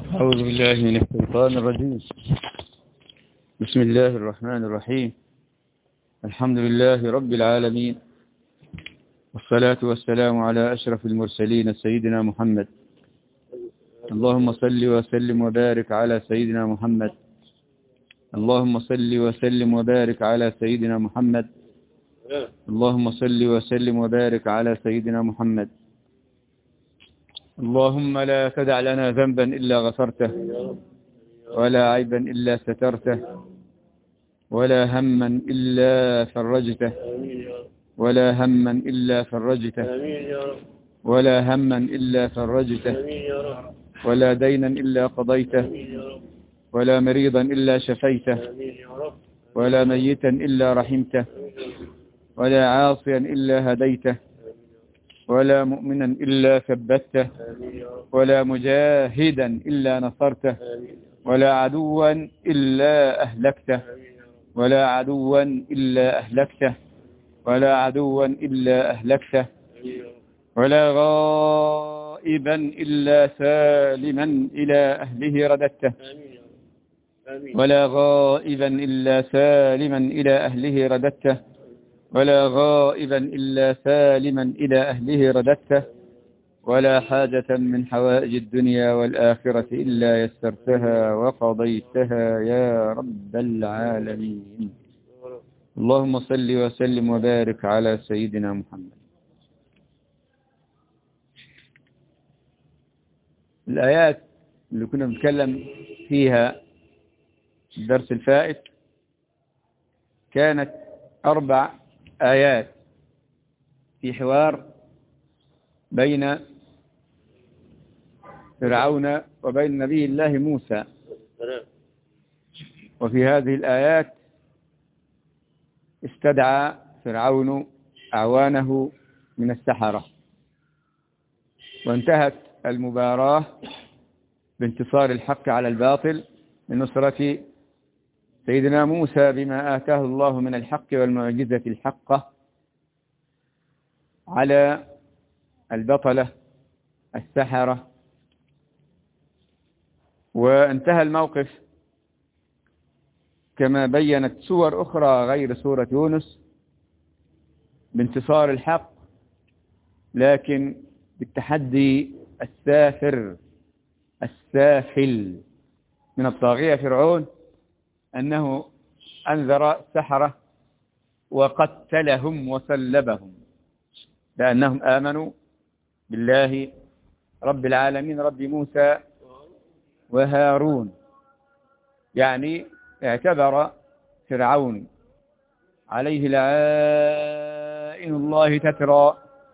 أعوذ بالله من الشيطان الرجيم بسم الله الرحمن الرحيم الحمد لله رب العالمين والصلاة والسلام على أشرف المرسلين سيدنا محمد اللهم صل وسلم وبارك على سيدنا محمد اللهم صل وسلم وبارك على سيدنا محمد اللهم صل وسلم وبارك على سيدنا محمد اللهم لا تدع لنا ذنبا إلا غفرته ولا عيبا إلا سترته ولا هما إلا فرجته ولا هما إلا فرجته ولا هما إلا فرجته ولا دينا إلا قضيته ولا مريضا إلا شفيته ولا ميتا إلا رحمته ولا عاصيا إلا هديته ولا مؤمنا إلا ثبته ولا مجاهدا إلا نصرته ولا عدوا إلا أهلكته ولا عدوا إلا أهلكته ولا عدوا إلا أهلكته ولا غائبا إلا سالما إلى أهله رددته ولا غائبا إلا سالما إلى أهله رددته ولا غائبا إلا سالما إلى أهله رددته ولا حاجة من حوائج الدنيا والآخرة إلا يسرتها وقضيتها يا رب العالمين اللهم صل وسلم وبارك على سيدنا محمد الآيات اللي كنا بنتكلم فيها الدرس الفائت كانت أربع آيات في حوار بين فرعون وبين نبي الله موسى وفي هذه الآيات استدعى فرعون أعوانه من السحرة وانتهت المباراة بانتصار الحق على الباطل لنصرة سيدنا موسى بما آتاه الله من الحق والمعجزة الحقة على البطلة السحرة وانتهى الموقف كما بينت سور أخرى غير سورة يونس بانتصار الحق لكن بالتحدي السافر السافل من الطاغية فرعون أنه أنذر السحرة وقتلهم وسلبهم لأنهم آمنوا بالله رب العالمين رب موسى وهارون يعني اعتبر فرعون عليه لعائن الله تترى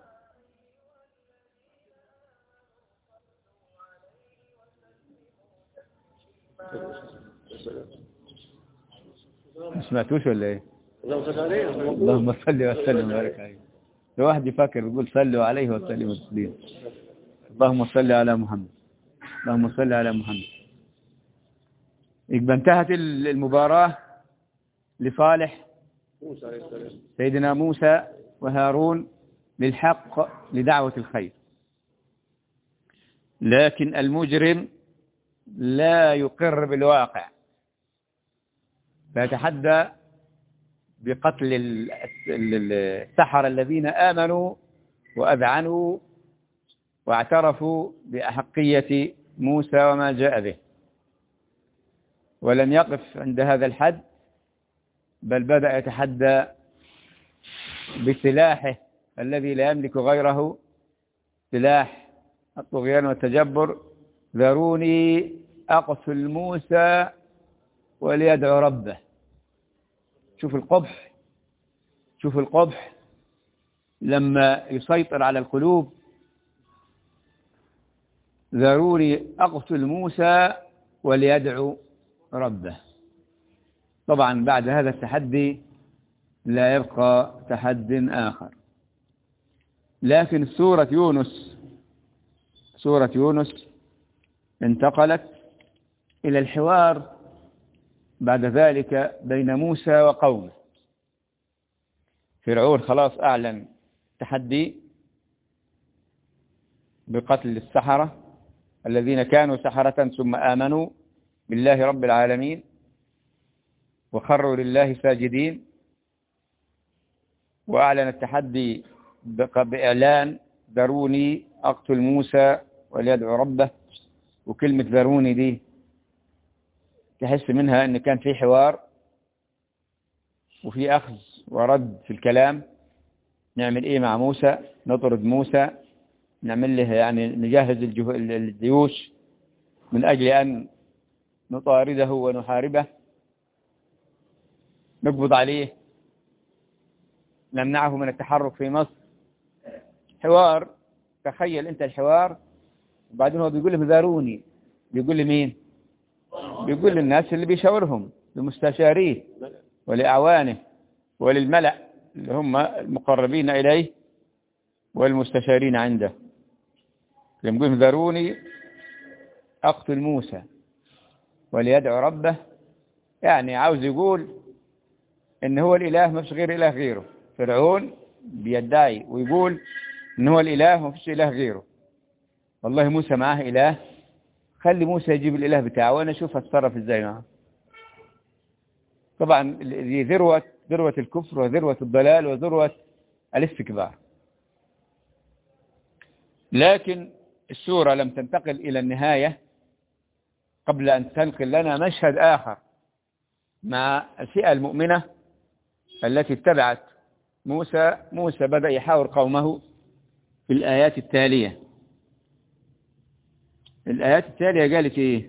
ما سمعتوش ولا ايه اللهم صل وسلم وبارك عليه لو واحد يفكر يقول صلوا عليه وسلموا تسليما اللهم صل على محمد اللهم صل على محمد يبقى انتهت المباراة لصالح سيدنا موسى وهارون للحق لدعوة الخير لكن المجرم لا يقر بالواقع فيتحدى بقتل السحر الذين آمنوا وأذعنوا واعترفوا بأحقية موسى وما جاء به ولم يقف عند هذا الحد بل بدأ يتحدى بسلاحه الذي لا يملك غيره سلاح الطغيان والتجبر ذروني أقتل موسى وليدعو ربه شوف القبح شوف القبح لما يسيطر على القلوب ضروري أقتل موسى وليدعو ربه طبعا بعد هذا التحدي لا يبقى تحد آخر لكن سورة يونس سورة يونس انتقلت إلى الحوار بعد ذلك بين موسى وقومه فرعون خلاص أعلن تحدي بقتل السحرة الذين كانوا سحرة ثم آمنوا بالله رب العالمين وخروا لله ساجدين وأعلن التحدي بإعلان ذروني أقتل موسى وليدعو ربه وكلمة ذروني دي تحس منها أن كان في حوار وفي أخذ ورد في الكلام نعمل إيه مع موسى نطرد موسى نعمل له يعني نجهز الجيوش من أجل أن نطارده ونحاربه نقبض عليه نمنعه من التحرك في مصر حوار تخيل انت الحوار وبعدين هو بيقول لهم ذاروني بيقول لمين بيقول للناس اللي بيشاورهم لمستشاريه ولأعوانه وللملأ اللي هم المقربين إليه والمستشارين عنده يقول ذروني أقتل موسى وليدعو ربه يعني عاوز يقول ان هو الاله ما فيش غير اله غيره فرعون بيدعي ويقول ان هو الاله ما فيش اله غيره والله موسى معاه اله خلي موسى يجيب الاله بتاعه وانا اشوف اتصرف ازاي معاه طبعا دي ذروة ذروة الكفر وذروة الضلال وذروة الاستكبار لكن السورة لم تنتقل إلى النهاية قبل أن تنقل لنا مشهد آخر مع الفئة المؤمنة التي اتبعت موسى موسى بدأ يحاور قومه في الآيات التالية الآيات التالية قالت إيه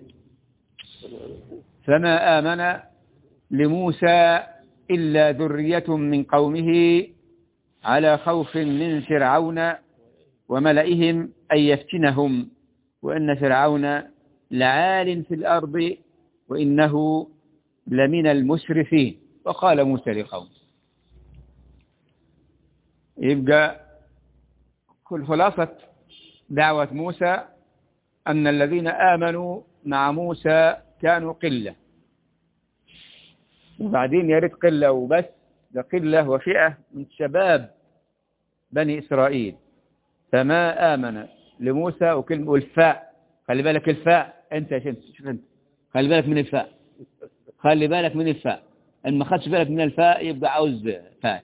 فما آمن لموسى إلا ذرية من قومه على خوف من فرعون وملئهم أن يفتنهم وإن فرعون لعال في الأرض وإنه لمن المسرفين وقال موسى لقوم يبقى كل خلاصة دعوة موسى أن الذين آمنوا مع موسى كانوا قلة وبعدين يرد قلة وبس ده قلة وفئة من شباب بني إسرائيل فما آمن لموسى وكلمة والفاء خلي بالك الفاء انت يا شمس شوف انت خلي بالك من الفاء خلي بالك من الفاء ان ما خدش بالك من الفاء يبقى عاوز فاء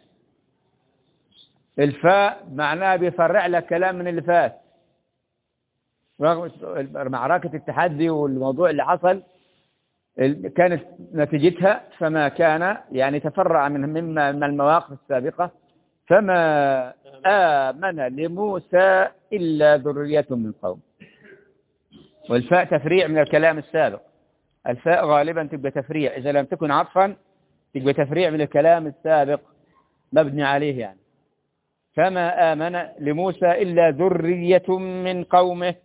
الفاء معناها بيفرع لك كلام من اللي فات رغم معركة التحدي والموضوع اللي حصل كانت نتيجتها فما كان يعني تفرع من مما من المواقف السابقة فما آمن لموسى إلا ذرية من قوم والفاء تفريع من الكلام السابق الفاء غالبا تبقى تفريع إذا لم تكن عطفا تبقى تفريع من الكلام السابق مبني عليه يعني فما آمن لموسى إلا ذرية من قومه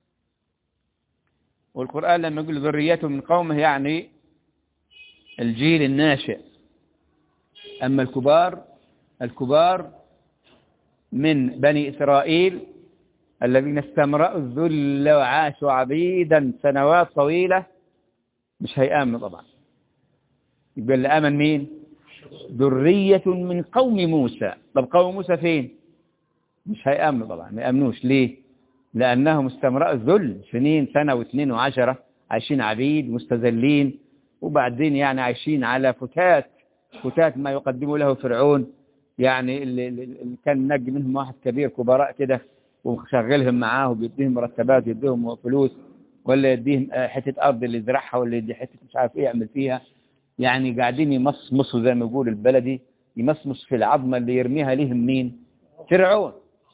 والقرآن لما يقول ذرية من قومه يعني الجيل الناشئ أما الكبار الكبار من بني إسرائيل الذين استمرأوا الذل وعاشوا عبيدا سنوات طويلة مش هيآمن طبعا يبقى اللي آمن مين ذرية من قوم موسى طب قوم موسى فين مش هيآمن طبعا ما يأمنوش ليه لأنهم استمرأوا الذل سنين سنة واثنين وعشرة عايشين عبيد مستذلين وبعدين يعني عايشين على فتات فتات ما يقدمه له فرعون يعني اللي, اللي كان نجي منهم واحد كبير كبراء كده وشغلهم معاه وبيديهم مرتبات يديهم فلوس ولا يديهم حتة أرض اللي يزرعها ولا يدي حتة مش عارف إيه يعمل فيها يعني قاعدين يمصمصوا زي ما يقول البلدي يمصمص في العظمة اللي يرميها ليهم مين فرعون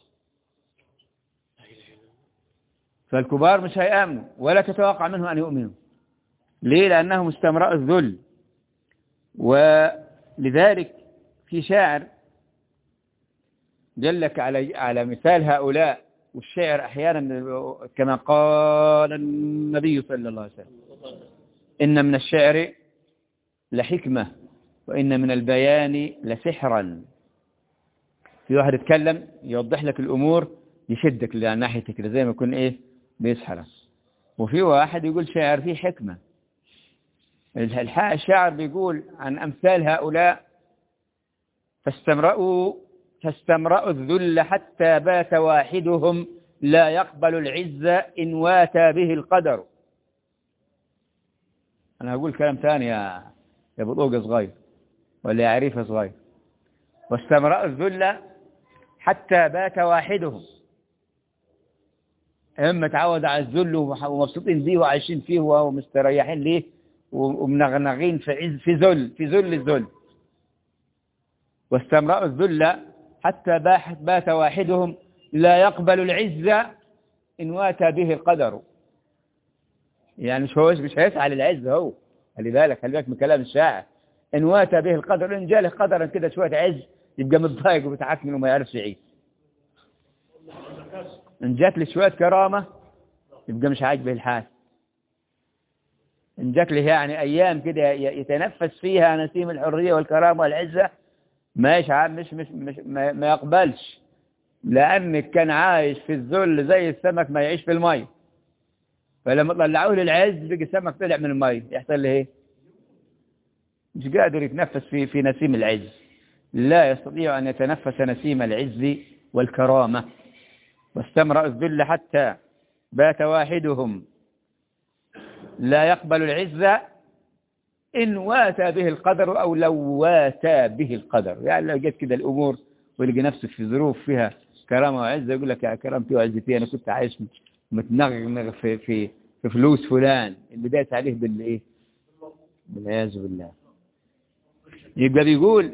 فالكبار مش هيأمنوا ولا تتوقع منهم أن يؤمنوا ليه لأنهم استمرأوا الذل ولذلك في شاعر دلك على على مثال هؤلاء والشعر أحيانا كما قال النبي صلى الله عليه وسلم إن من الشعر لحكمة وإن من البيان لسحرا في واحد يتكلم يوضح لك الأمور يشدك لناحيتك كده زي ما يكون إيه بيسحرك وفي واحد يقول شعر فيه حكمة الشاعر بيقول عن أمثال هؤلاء فاستمرأوا فاستمرأوا الذل حتى بات واحدهم لا يقبل العزة إن واتى به القدر أنا هقول كلام ثاني يا يا بطوق صغير ولا يا عريفة صغير واستمرأ الذل حتى بات واحدهم هم تعود على الذل ومبسوطين بيه وعايشين فيه ومستريحين ليه ومنغنغين في عز في ذل في ذل الذل واستمرأ الذل حتى بات واحدهم لا يقبل العزة إن واتى به القدر يعني مش هو مش هيسعى للعزة هو خلي بالك خلي بالك من كلام الشاعر إن واتى به القدر إن جاله قدرا كده شوية عز يبقى متضايق ومتعكن وما يعرفش يعيش إن جات لي شوية كرامة يبقى مش عاجبه الحال إن جات له يعني أيام كده يتنفس فيها نسيم الحرية والكرامة والعزة ما يشعر مش مش, مش ما, ما يقبلش لأنك كان عايش في الذل زي السمك ما يعيش في المي فلما طلعوه للعز بقى السمك طلع من المي يحصل له ايه مش قادر يتنفس في في نسيم العز لا يستطيع أن يتنفس نسيم العز والكرامة واستمرأ الذل حتى بات واحدهم لا يقبل العزة إن واتى به القدر أو لو واتى به القدر يعني لو جت كده الأمور ويلقى نفسه في ظروف فيها كرامة وعزة يقول لك يا كرامتي وعزتي أنا كنت عايش متنغنغ في, في, في فلوس فلان البداية عليه بالإيه بالعياذ بالله يبقى بيقول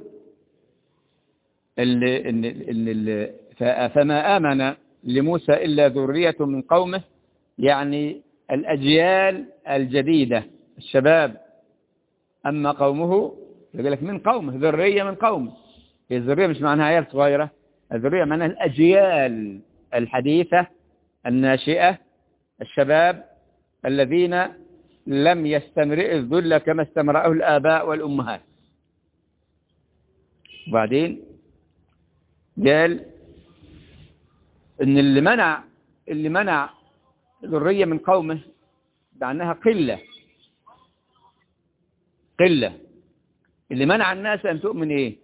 اللي اللي اللي فما آمن لموسى إلا ذرية من قومه يعني الأجيال الجديدة الشباب أما قومه يقول لك من قومه ذرية من قومه الذرية مش معناها عيال صغيرة الذرية معناها الأجيال الحديثة الناشئة الشباب الذين لم يستمرئ الذل كما استمرأه الآباء والأمهات وبعدين قال ان اللي منع اللي منع ذرية من قومه معناها قلة قلة اللي منع الناس أن تؤمن إيه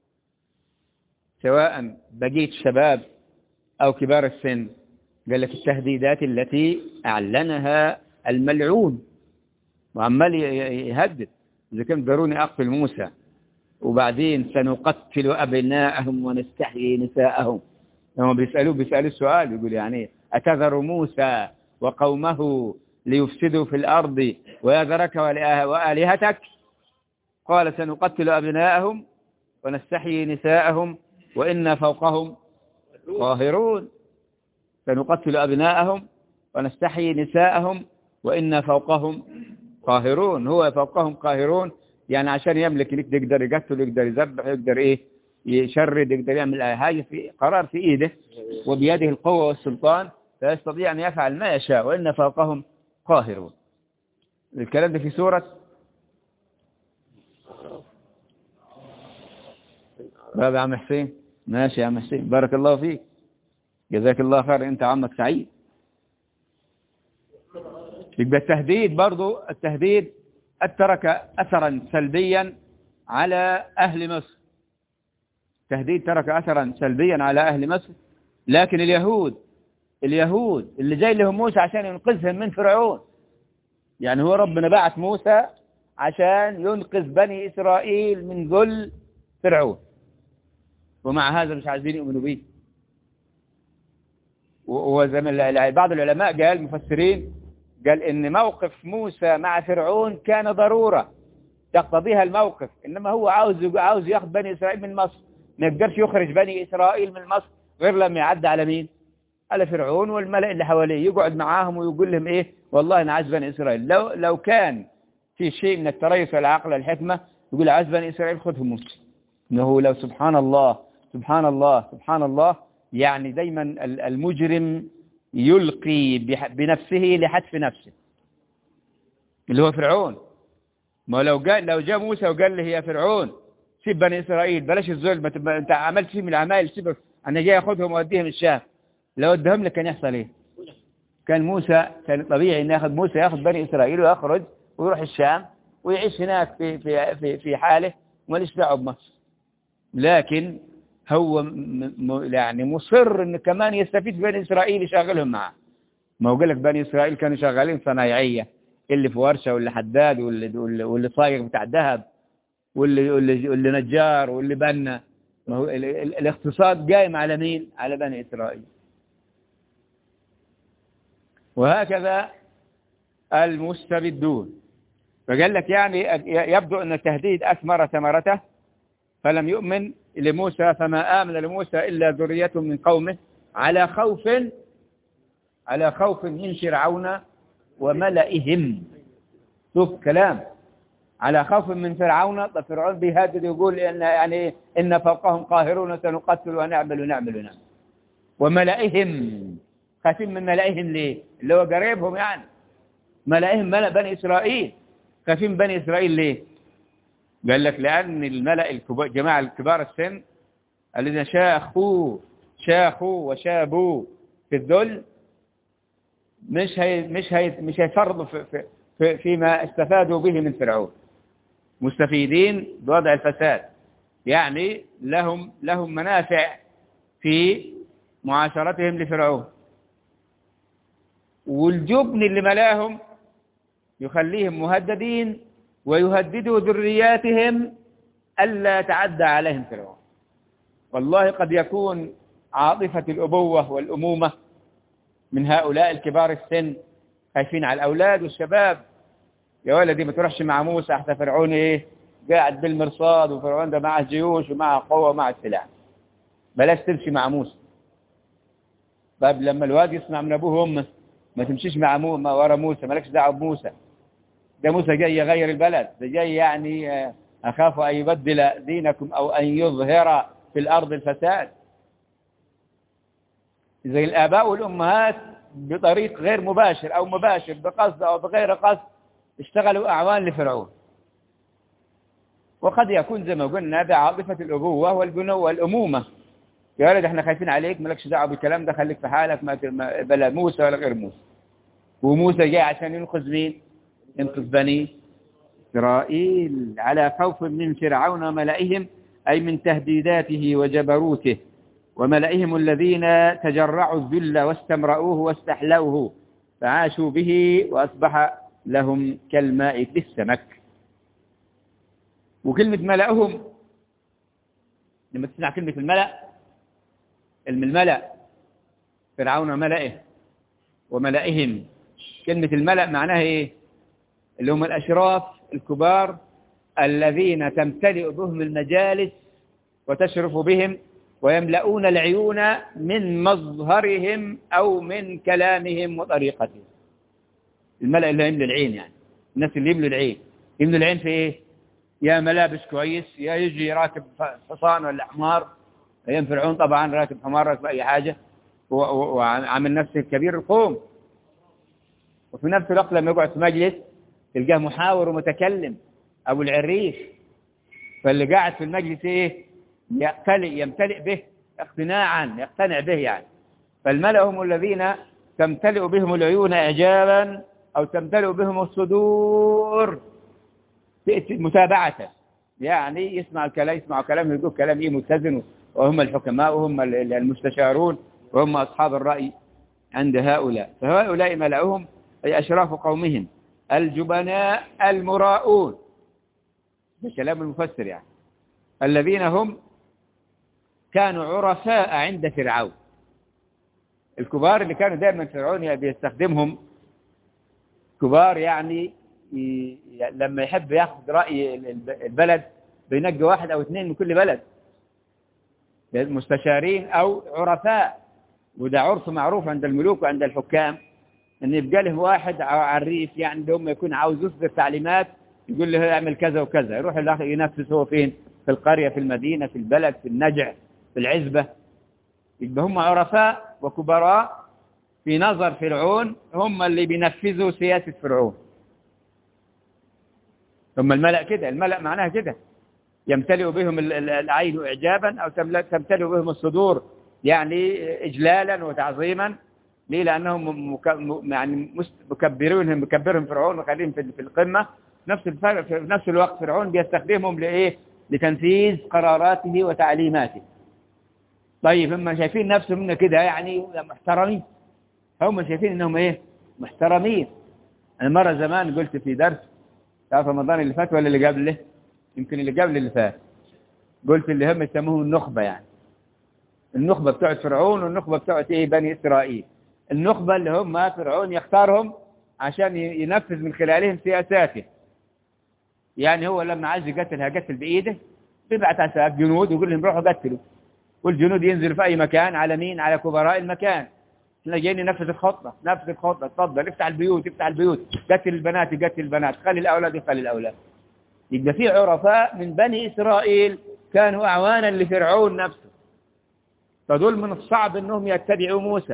سواء بقية شباب أو كبار السن قال لك التهديدات التي أعلنها الملعون وعمال يهدد إذا كان ضروني أقتل موسى وبعدين سنقتل أبناءهم ونستحيي نساءهم لما بيسألوه بيسألوا السؤال يقول يعني أتذر موسى وقومه ليفسدوا في الأرض ويذرك وآلهتك قال سنقتل أبناءهم ونستحيي نساءهم وإنا فوقهم قاهرون سنقتل أبناءهم ونستحيي نساءهم وإنا فوقهم قاهرون هو فوقهم قاهرون يعني عشان يملك لك يقدر يقتل يقدر يذبح يقدر ايه يشرد يقدر يعمل حاجة في قرار في ايده وبيده القوة والسلطان فيستطيع أن يفعل ما يشاء وإن فوقهم قاهرون الكلام ده في سورة بابا عم حسين ماشي يا عم حسين بارك الله فيك جزاك الله خير انت عمك سعيد يبقى التهديد برضو التهديد ترك أثرا سلبيا على أهل مصر تهديد ترك أثرا سلبيا على أهل مصر لكن اليهود اليهود اللي جاي لهم موسى عشان ينقذهم من فرعون يعني هو ربنا بعث موسى عشان ينقذ بني إسرائيل من ذل فرعون ومع هذا مش عايزين يؤمنوا به وزي ما بعض العلماء قال مفسرين قال ان موقف موسى مع فرعون كان ضرورة يقتضيها الموقف انما هو عاوز عاوز ياخذ بني اسرائيل من مصر ما يقدرش يخرج بني اسرائيل من مصر غير لما يعدي على مين على فرعون والملأ اللي حواليه يقعد معاهم ويقول لهم ايه والله انا عايز بني اسرائيل لو لو كان في شيء من التريث والعقل والحكمة يقول عايز بني اسرائيل خذهم موسى انه لو سبحان الله سبحان الله سبحان الله يعني دايما المجرم يلقي بنفسه لحتف نفسه اللي هو فرعون ما لو قال لو جاء موسى وقال له يا فرعون سيب بني إسرائيل بلاش الظلم انت عملت شيء من الأعمال سيب أنا جاي أخذهم وأوديهم الشام لو ادهم لك كان يحصل إيه كان موسى كان طبيعي أن ياخذ موسى ياخذ بني إسرائيل ويخرج ويروح الشام ويعيش هناك في في في في حاله وليش دعوه بمصر لكن هو م م يعني مصر ان كمان يستفيد بني اسرائيل يشغلهم معه ما هو لك بني اسرائيل كانوا شغالين صنايعيه اللي في ورشه واللي حداد واللي واللي, واللي صايغ بتاع ذهب واللي واللي, واللي نجار واللي بنا ما هو ال ال الاقتصاد قايم على مين على بني اسرائيل وهكذا المستبدون فقال لك يعني يبدو أن التهديد أثمر ثمرته فلم يؤمن لموسى فما آمن لموسى إلا ذرية من قومه على خوف على خوف من فرعون وملئهم شوف كلام على خوف من فرعون طب فرعون بيهدد يقول إن يعني إن فوقهم قاهرون سنقتل ونعمل ونعمل ونعمل وملئهم خايفين من ملئهم ليه اللي هو قريبهم يعني ملئهم ملأ بني إسرائيل خايفين بني إسرائيل ليه قال لك لأن الملأ الكبار جماعة الكبار السن الذين شاخوا شاخوا وشابوا في الذل مش هي مش هي مش هيفرضوا في في في فيما استفادوا به من فرعون مستفيدين بوضع الفساد يعني لهم لهم منافع في معاشرتهم لفرعون والجبن اللي ملاهم يخليهم مهددين ويهددوا ذرياتهم ألا تعدى عليهم فرعون والله قد يكون عاطفة الأبوة والأمومة من هؤلاء الكبار السن خايفين على الأولاد والشباب يا ولدي ما تروحش مع موسى حتى فرعون إيه قاعد بالمرصاد وفرعون ده معه جيوش ومعه قوة ومعه سلاح بلاش تمشي مع موسى طيب لما الواد يسمع من أبوه وأمه ما تمشيش مع مو ما ورا موسى مالكش دعوه بموسى ده موسى جاي يغير البلد ده جاي يعني أخاف أن يبدل دينكم أو أن يظهر في الأرض الفساد زي الآباء والأمهات بطريق غير مباشر أو مباشر بقصد أو بغير قصد اشتغلوا أعوان لفرعون وقد يكون زي ما قلنا بعاطفة الأبوة والبنوة والأمومة يا ولد احنا خايفين عليك مالكش دعوه بالكلام ده خليك في حالك ما بلا موسى ولا غير موسى وموسى جاي عشان ينقذ مين ينقذ بني إسرائيل على خوف من فرعون وملئهم أي من تهديداته وجبروته وملئهم الذين تجرعوا الذل واستمرؤوه واستحلوه فعاشوا به وأصبح لهم كالماء في السمك وكلمة ملأهم لما تسمع كلمة الملأ الملأ فرعون وملئه وملئهم كلمة الملأ معناها ايه اللي هم الأشراف الكبار الذين تمتلئ بهم المجالس وتشرف بهم ويملؤون العيون من مظهرهم أو من كلامهم وطريقتهم الملأ اللي يملوا العين يعني الناس اللي يملوا العين يملوا العين في ايه يا ملابس كويس يا يجي راكب حصان ولا حمار ايام فرعون طبعا راكب حمار راكب اي حاجة وعامل نفسه كبير القوم وفي نفس الوقت لما يقعد في مجلس تلقاه محاور ومتكلم ابو العريش فاللي قاعد في المجلس ايه يقتلئ يمتلئ به اقتناعا يقتنع به يعني فالملأ هم الذين تمتلئ بهم العيون اعجابا او تمتلئ بهم الصدور متابعة يعني يسمع الكلام يسمع كلام يقول كلام ايه متزن وهم الحكماء وهم المستشارون وهم أصحاب الرأي عند هؤلاء فهؤلاء ملأهم أي أشراف قومهم الجبناء المراؤون بكلام المفسر يعني الذين هم كانوا عرفاء عند فرعون الكبار اللي كانوا دائما فرعون بيستخدمهم كبار يعني لما يحب ياخذ رأي البلد بينقي واحد أو اثنين من كل بلد مستشارين أو عرفاء وده عرف معروف عند الملوك وعند الحكام ان يبقى له واحد عريف يعني هم يكون عاوز يصدر تعليمات يقول له اعمل كذا وكذا يروح الاخر ينفذ هو فين في القرية في المدينة في البلد في النجع في العزبة يبقى هم عرفاء وكبراء في نظر فرعون هم اللي بينفذوا سياسة فرعون ثم الملأ كده الملأ معناها كده يمتلئ بهم العين إعجابا أو تمتلئ بهم الصدور يعني إجلالا وتعظيما ليه لأنهم يعني مكبرونهم مكبرهم فرعون وخليهم في القمة نفس الفرق في نفس الوقت فرعون بيستخدمهم لإيه لتنفيذ قراراته وتعليماته طيب هم شايفين نفسهم إن كده يعني محترمين هم شايفين إنهم إيه محترمين أنا مرة زمان قلت في درس تعرف رمضان اللي فات ولا اللي قبله يمكن اللي قبل اللي فات قلت اللي هم يسموه النخبة يعني النخبة بتوعت فرعون والنخبة بتوعت إيه بني إسرائيل النخبة اللي هم فرعون يختارهم عشان ينفذ من خلالهم سياساته يعني هو لما عايز يقتل هقتل بإيده بيبعت عساك جنود ويقول لهم روحوا قتلوا والجنود ينزلوا في أي مكان على مين على كبراء المكان احنا جايين ننفذ الخطة نفذ الخطة اتفضل افتح البيوت افتح البيوت قتل البنات يقتل البنات خلي الأولاد يخلي الأولاد يبقى في عرفاء من بني إسرائيل كانوا أعوانا لفرعون نفسه فدول من الصعب أنهم يتبعوا موسى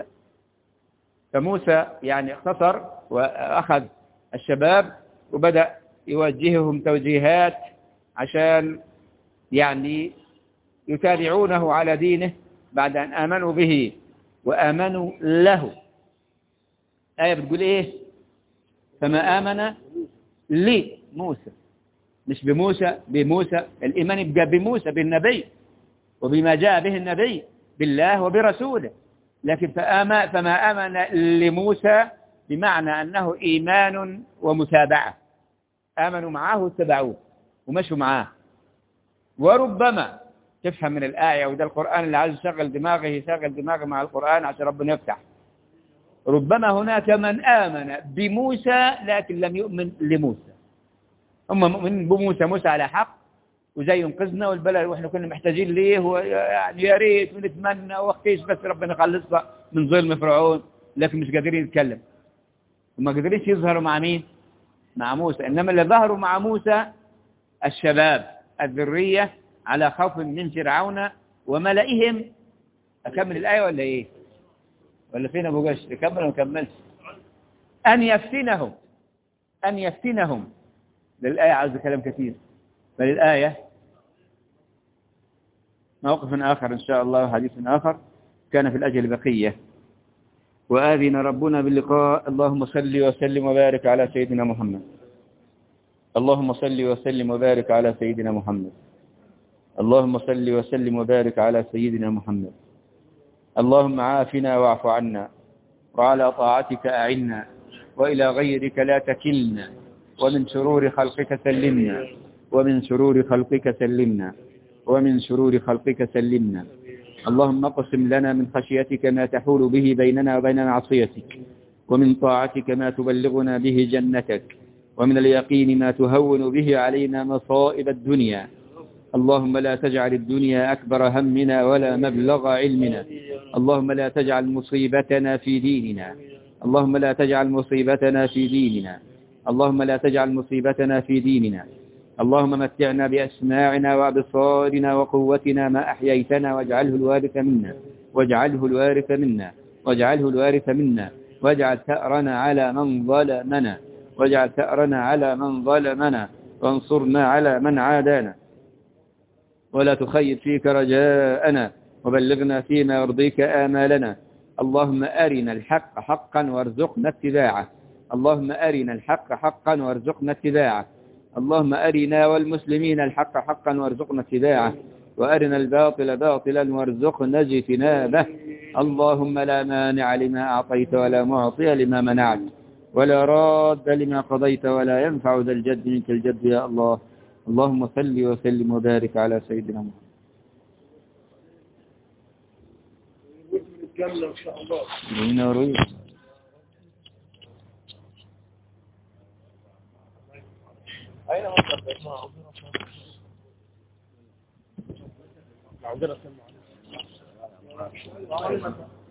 فموسى يعني اختصر وأخذ الشباب وبدأ يوجههم توجيهات عشان يعني يتابعونه على دينه بعد أن آمنوا به وآمنوا له آية بتقول إيه فما آمن لي موسى مش بموسى بموسى الإيمان يبقى بموسى بالنبي وبما جاء به النبي بالله وبرسوله لكن فآمن فما آمن لموسى بمعنى أنه إيمان ومتابعة آمنوا معه واتبعوه ومشوا معاه وربما تفهم من الآية وده القرآن اللي عايز يشغل دماغه يشغل دماغه مع القرآن عشان ربنا يفتح ربما هناك من آمن بموسى لكن لم يؤمن لموسى هم مؤمنين بموسى موسى على حق وزي ينقذنا والبلد واحنا كنا محتاجين ليه ويعني يا ريت ونتمنى وقتيش بس ربنا يخلصنا من ظلم فرعون لكن مش قادرين يتكلم وما قادرينش يظهروا مع مين مع موسى إنما اللي ظهروا مع موسى الشباب الذرية على خوف من فرعون وملئهم أكمل الآية ولا إيه ولا فين أبو قش أكمل ولا أكملش أن يفتنهم أن يفتنهم للآية عاوز كلام كثير بل الآية موقف آخر إن شاء الله وحديث آخر كان في الأجل بقية وآذن ربنا باللقاء اللهم صل وسلم وبارك على سيدنا محمد اللهم صل وسلم وبارك على سيدنا محمد اللهم صل وسلم وبارك على سيدنا محمد اللهم عافنا واعف عنا وعلى طاعتك أعنا وإلى غيرك لا تكلنا ومن شرور خلقك سلمنا ومن شرور خلقك سلمنا ومن شرور خلقك سلمنا اللهم اقسم لنا من خشيتك ما تحول به بيننا وبين معصيتك ومن طاعتك ما تبلغنا به جنتك ومن اليقين ما تهون به علينا مصائب الدنيا اللهم لا تجعل الدنيا أكبر همنا ولا مبلغ علمنا اللهم لا تجعل مصيبتنا في ديننا اللهم لا تجعل مصيبتنا في ديننا اللهم لا تجعل مصيبتنا في ديننا اللهم متعنا بأسماعنا وأبصارنا وقوتنا ما أحييتنا واجعله الوارث منا واجعله الوارث منا واجعله الوارث منا واجعل ثأرنا على من ظلمنا واجعل ثأرنا على من ظلمنا وانصرنا على من عادانا ولا تخيب فيك رجاءنا وبلغنا فيما يرضيك آمالنا اللهم أرنا الحق حقا وارزقنا اتباعه اللهم أرنا الحق حقا وارزقنا اتباعه اللهم أرنا والمسلمين الحق حقا وارزقنا اتباعه وأرنا الباطل باطلا وارزقنا اجتنابه اللهم لا مانع لما أعطيت ولا معطي لما منعت ولا راد لما قضيت ولا ينفع ذا الجد منك الجد يا الله اللهم صل وسلم وبارك على سيدنا محمد الجنة إن شاء الله من أريد أين مصر عندنا سمع